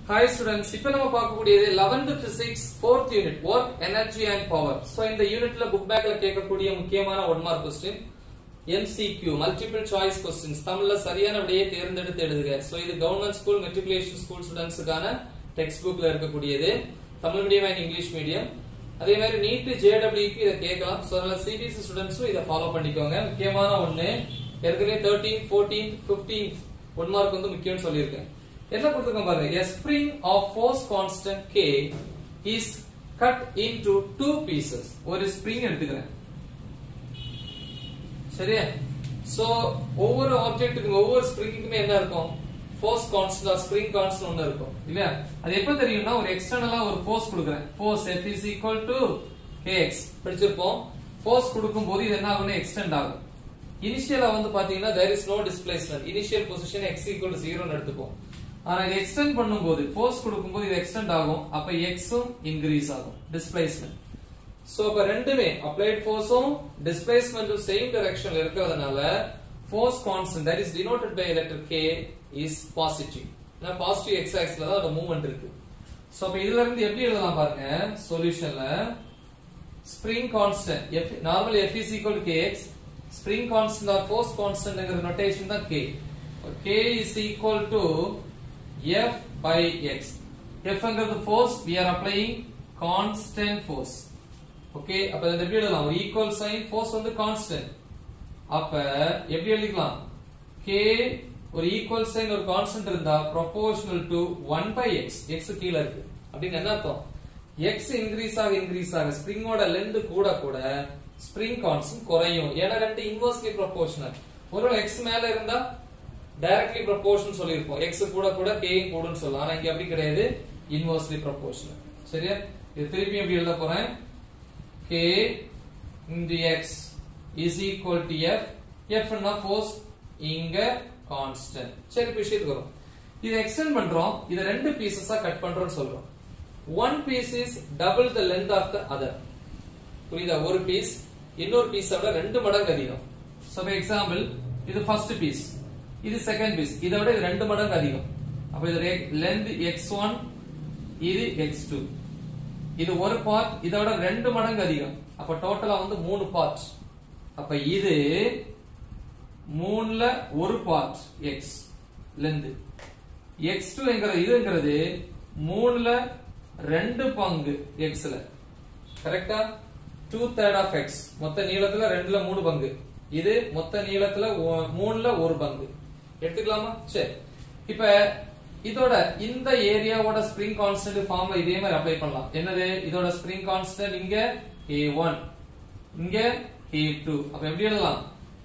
hi students இப்போ நம்ம பார்க்கக்கூடியது 11th physics fourth unit work energy and power so இந்த யூனிட்ல புக் பேக்ல கேட்கக்கூடிய முக்கியமான one mark question MCQ multiple choice questions தமிழ்ல சரியான விடையை தேர்ந்தெடுத்து எழுதுக சோ இது கவர்மெண்ட் ஸ்கூல் மெட்ரிகுலேஷன் ஸ்கூல் ஸ்டூடெண்ட்ஸுக்கான டெக்ஸ்ட் புக்ல இருக்கக்கூடியது Tamil medium and English medium அதே மாதிரி நீட் ஜேடபிள்யூக்கு இதை கேட்கலாம் சோ அதனால சிபிஎஸ்சி ஸ்டூடெண்ட்ஸும் இதை ஃபாலோ பண்ணிக்கோங்க முக்கியமான ஒண்ணு ஏற்கனவே thirteen fourteen fifteen one mark வந்து முக்கியம்னு சொல்லியிருக்கேன் என்ன கொடுத்துருக்கோம் பாருங்க a spring of force constant k is cut into two pieces ஒரு ஸ்ப்ரிங் எடுத்துக்கிறேன் சரியா சோ ஒவ்வொரு ஆப்ஜெக்ட்டுக்கு ஒவ்வொரு ஸ்ப்ரிங்குக்குமே என்ன இருக்கும் ஃபோர்ஸ் கான்ஸ்டன்ட் ஸ்ப்ரிங் கான்ஸ்டன்ட் ஒன்னு இருக்கும் இல்லையா அது எப்ப தெரியும்னா ஒரு எக்ஸ்டர்னலா ஒரு ஃபோர்ஸ் கொடுக்குறேன் force F is equal to kx படிச்சிருப்போம் ஃபோர்ஸ் கொடுக்கும்போது இது என்ன ஆகும்னா எக்ஸ்டெண்ட் ஆகும் இனிஷியலா வந்து பாத்தீங்கன்னா there is no displacement initial position x equal to 0 னு எடுத்துப்போம் ஆனா இது எக்ஸ்டெண்ட் பண்ணும்போது ஃபோர்ஸ் கொடுக்கும்போது இது எக்ஸ்டெண்ட் ஆகும் அப்ப எக்ஸும் இன்க்ரீஸ் ஆகும் டிஸ்பிளேஸ்மெண்ட் சோ அப்ப ரெண்டுமே அப்ளைட் ஃபோர்ஸும் டிஸ்பிளேஸ்மெண்ட்டும் சேம் டைரக்ஷன்ல இருக்கிறதுனால force constant that is denoted by letter k is positive ஏன்னா பாசிட்டிவ் எக்ஸ் ஆக்ஸ்ல தான் அந்த மூவ்மெண்ட் இருக்கு சோ அப்ப இதுல இருந்து எப்படி எழுதலாம் பாருங்க சொல்யூஷன்ல spring constant f normal f is equal to kx spring constant or force கான்ஸ்டன்ட்ங்கிற நோட்டேஷன் தான் k k is equal to f by x f ங்கிறது force we are applying constant force okay அப்ப இத எப்படி எழுதலாம் ஒரு equal sign force வந்து constant அப்ப எப்படி எழுதிக்கலாம் k ஒரு equal sign ஒரு constant இருந்தா proportional to 1 by x x கீழ இருக்கு அப்படின்னு என்ன அர்த்தம் x இன்க்ரீஸ் ஆக இன்க்ரீஸ் ஆக ஸ்ப்ரிங்கோட லென்த் கூட கூட ஸ்ப்ரிங் கான்ஸ்டன்ட் குறையும் ஏன்னா ரெண்டு இன்வெர்ஸ்லி ப்ரொபோர்ஷனல் ஒருவேளை x மேல இருந்தா டைரக்ட்லி ப்ரொபோர்ஷன் சொல்லிருப்போம் x கூட கூட k கூடுன்னு சொல்லலாம் ஆனா இங்க அப்படி கிடையாது இன்வெர்ஸ்லி ப்ரொபோர்ஷனல் சரியா இது திருப்பி எப்படி எழுத போறேன் k into x is equal to f f னா ஃபோர்ஸ் இங்க கான்ஸ்டன்ட் சரி இப்ப விஷயத்துக்கு வரும் இதை எக்ஸ்டெண்ட் பண்றோம் இத ரெண்டு பீசஸா கட் பண்றோம்னு சொல்றோம் one piece is double the length of the other புரியுதா ஒரு பீஸ் இன்னொரு பீஸை விட ரெண்டு மடங்கு அதிகம் சோ எக்ஸாம்பிள் இது ஃபர்ஸ்ட் பீஸ் இது செகண்ட் பீஸ் இதை விட இது ரெண்டு மடங்கு அதிகம் அப்ப இது லென்த் எக்ஸ் ஒன் இது எக்ஸ் டூ இது ஒரு பார்ட் இதை விட ரெண்டு மடங்கு அதிகம் அப்ப டோட்டலா வந்து மூணு பார்ட் அப்ப இது மூணுல ஒரு part x length x two இதுங்கிறது மூணுல ரெண்டு பங்கு எக்ஸ்ல கரெக்டா டூ தேர்ட் ஆஃப் எக்ஸ் மொத்த நீளத்துல ரெண்டுல மூணு பங்கு இது மொத்த நீளத்துல ஒ- மூணுல ஒரு பங்கு எடுத்துக்கலாமா சரி இப்ப இதோட இந்த ஏரியாவோட ஸ்ப்ரிங் கான்ஸ்டன்ட் ஃபார்ம்ல இதே மாதிரி அப்ளை பண்ணலாம் என்னது இதோட ஸ்ப்ரிங் கான்ஸ்டன்ட் இங்க k1 இங்க k2 அப்ப எப்படி எழுதலாம்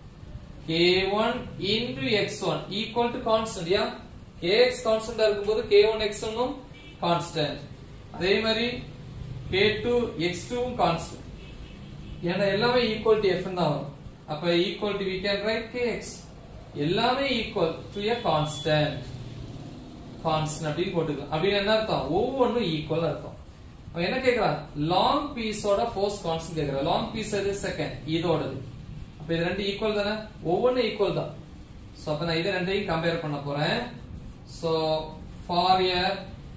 k1 into x1 equal to constant yeah kx constant ஆ இருக்கும்போது k1 x1 உம் constant அதே மாதிரி k2 x2 உம் constant ஏன்னா எல்லாமே ஈக்குவல் டு எஃப் தான் வரும் அப்ப equal to we can write kx எல்லாமே equal to a constant constant அப்படின்னு போட்டுக்கலாம் அப்படின்னு என்ன அர்த்தம் ஒவ்வொன்றும் ஈக்குவல் அர்த்தம் அவன் என்ன கேக்குறான் லாங் பீஸோட ஃபோர்ஸ் கான்ஸ்டன்ட் கேக்குறான் லாங் பீஸ் எது செகண்ட் இதோடது அப்ப இது ரெண்டு ஈக்குவல் தானே ஒவ்வொன்றும் ஈக்குவல் தான் சோ அப்ப நான் இது ரெண்டையும் கம்பேர் பண்ண போறேன் so for a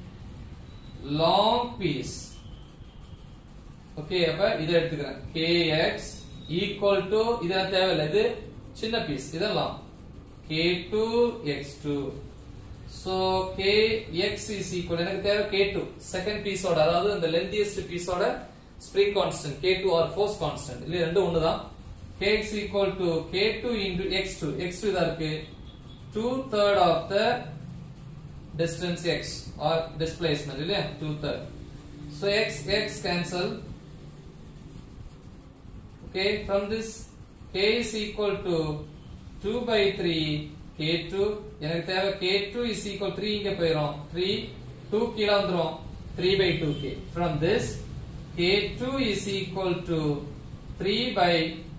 long piece okay அப்ப இதை எடுத்துக்கிறேன் kx ஈக்குவல் டு இது எனக்கு தேவையில்லை இது சின்ன பீஸ் இதெல்லாம் k2 x2 so kx is equal எனக்கு தேவை k2 செகண்ட் பீஸோட அதாவது அந்த லென்தியஸ்ட் பீஸோட spring constant k2 or force constant இல்ல ரெண்டு ஒண்ணுதான் kx equal to k2 into x2 x2 இதா இருக்கு 2 third of the distance x or displacement இல்லையா 2 third so x x cancel okay from this k is equal to 2 by 3 k2 எனக்கு தேவை k2 is equal 3 இங்க போயிரும் 3 2 கீழ வந்துரும் 3 by 2k from this k2 is equal to 3 by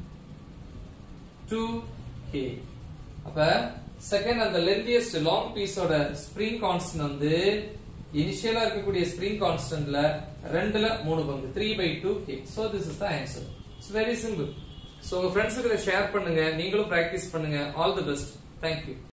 2k அப்ப second அந்த lengthiest long பீஸோட ஸ்ப்ரிங் கான்ஸ்டன்ட் வந்து இனிஷியலா இருக்கக்கூடிய ஸ்ப்ரிங் கான்ஸ்டன்ட்ல ரெண்டுல மூணு பங்கு three by two K so this is the answer it's very simple so உங்க ஃப்ரெண்ட்ஸுக்கு இதை ஷேர் பண்ணுங்க நீங்களும் பிராக்டிஸ் பண்ணுங்க ஆல் தி பெஸ்ட் தேங்க்யூ